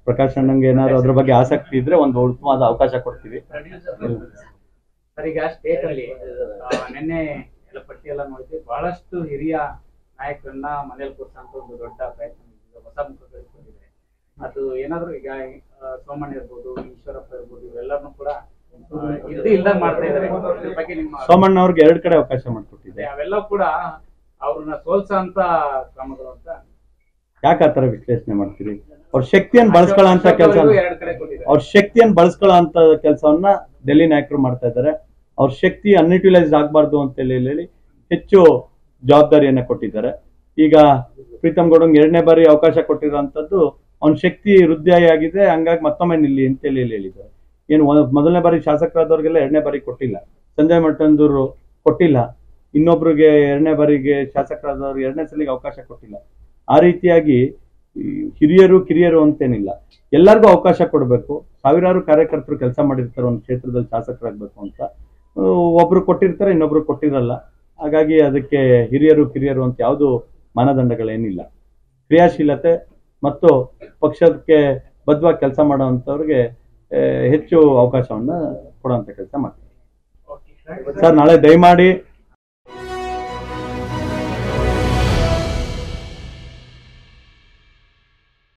ಪ್ರಕಾಶ್ ಅಣ್ಣಂಗೆ ಏನಾದ್ರು ಅದ್ರ ಬಗ್ಗೆ ಆಸಕ್ತಿ ಇದ್ರೆ ಒಂದು ಉತ್ತಮವಾದ ಅವಕಾಶ ಕೊಡ್ತೀವಿ ಸರ್ ಈಗ ಸ್ಟೇಟ್ ಅಲ್ಲಿ ಆ, ನಿನ್ನೆ ಎಲ್ಲ ಪಟ್ಟಿ ಎಲ್ಲ ನೋಡಿದ್ವಿ ಬಹಳಷ್ಟು ಹಿರಿಯ ನಾಯಕರನ್ನ ಮನೇಲಿ ಕೂರ್ಸಂತ ಒಂದು ದೊಡ್ಡ ಪ್ರಯತ್ನ ಮಾಡಿದ್ರು. ಹೊಸ ಮುಖಗಳು ಬಂದಿದೆ ಅದು ಏನಾದ್ರು ಈಗ ಆ, ಸೋಮಣ್ಣ ಇರ್ಬೋದು ಈಶ್ವರಪ್ಪ ಇರ್ಬೋದು ಇವರೆಲ್ಲರನ್ನು ಕೂಡ ಆ, ಇದ್ದು ಇಲ್ದಂಗ್ ಮಾಡ್ತಾ ಇದಾರೆ ಇದ್ರ ಬಗ್ಗೆ ನಿಮ್ಮ ಸೋಮಣ್ಣ ಅವ್ರಿಗೆ ಎರಡ್ ಕಡೆ ಅವಕಾಶ ಮಾಡಿಕೊಟ್ಟಿದೆ ಅದೇ ಅವೆಲ್ಲ ಕೂಡ ಅವ್ರನ್ನ ಸೋಲ್ಸ ಅಂತ ಕ್ರಮಗಳು ಅಂತ ಯಾಕೆ ಆ ತರ ವಿಶ್ಲೇಷಣೆ ಮಾಡ್ತೀರಿ ಅವ್ರ ಶಕ್ತಿಯನ್ನು ಬಳಸ್ಕೊಳ್ಳೋ ಅಂತ ಕೆಲಸ ಅಶೋಕ್ ಅವ್ರಿಗೂ ಎರಡ್ ಕಡೆ ಕೊಟ್ಟಿದ್ದಾರೆ ಅವ್ರ ಶಕ್ತಿಯನ್ನು ಬಳಸ್ಕೊಳ್ಳೋ ಅಂತ ಕೆಲಸವನ್ನ ಡೆಲ್ಲಿ ನಾಯಕರು ಮಾಡ್ತಾ ಇದ್ದಾರೆ ಅವ್ರ ಶಕ್ತಿ ಅನ್ಯುಟಿಲೈಸ್ ಆಗಬಾರ್ದು ಅಂತ ಹೇಳಿ ಹೇಳಿ ಹೆಚ್ಚು ಜವಾಬ್ದಾರಿಯನ್ನ ಕೊಟ್ಟಿದ್ದಾರೆ ಈಗ ಪ್ರೀತಮ್ ಗೌಡಂಗ್ ಎರಡನೇ ಬಾರಿ ಅವಕಾಶ ಕೊಟ್ಟಿರೋಂಥದ್ದು ಅವ್ನ ಶಕ್ತಿ ವೃದ್ಧಿ ಆಗಿದೆ ಹಂಗಾಗಿ ಮತ್ತೊಮ್ಮೆ ನಿಲ್ಲಿ ಅಂತ ಹೇಳಿ ಹೇಳಿದ್ದಾರೆ ಏನು ಒಂದ್- ಮೊದಲನೇ ಬಾರಿ ಶಾಸಕರಾದವ್ರಿಗೆಲ್ಲ ಎರಡನೇ ಬಾರಿ ಕೊಟ್ಟಿಲ್ಲ ಸಂಜಯ್ ಮಟ್ಟಂದೂರು ಕೊಟ್ಟಿಲ್ಲ ಇನ್ನೊಬ್ರಿಗೆ ಎರಡನೇ ಬಾರಿಗೆ ಶಾಸಕರಾದವ್ರು ಎರಡನೇ ಸಲಿಗೆ ಅವಕಾಶ ಕೊಟ್ಟಿಲ್ಲ ಆ ರೀತಿಯಾಗಿ ಈ ಹಿರಿಯರು ಕಿರಿಯರು ಅಂತೇನಿಲ್ಲ ಎಲ್ಲರಿಗೂ ಅವಕಾಶ ಕೊಡಬೇಕು ಸಾವಿರಾರು ಕಾರ್ಯಕರ್ತರು ಕೆಲಸ ಮಾಡಿರ್ತಾರೆ ಒಂದು ಕ್ಷೇತ್ರದಲ್ಲಿ ಶಾಸಕರಾಗಬೇಕು ಅಂತ ಆ, ಒಬ್ರು ಕೊಟ್ಟಿರ್ತಾರೆ ಇನ್ನೊಬ್ರು ಕೊಟ್ಟಿರಲ್ಲ ಹಾಗಾಗಿ ಅದಕ್ಕೆ ಹಿರಿಯರು ಕಿರಿಯರು ಅಂತ ಯಾವುದು ಮಾನದಂಡಗಳೇನಿಲ್ಲ ಕ್ರಿಯಾಶೀಲತೆ ಮತ್ತು ಪಕ್ಷಕ್ಕೆ ಬದ್ಧವಾಗಿ ಕೆಲಸ ಮಾಡೋವಂಥವ್ರಿಗೆ ಆ, ಹೆಚ್ಚು ಅವಕಾಶವನ್ನ ಕೊಡುವಂತ ಕೆಲಸ ಮಾಡ್ತೀವಿ ಸರ್ ನಾಳೆ ದಯಮಾಡಿ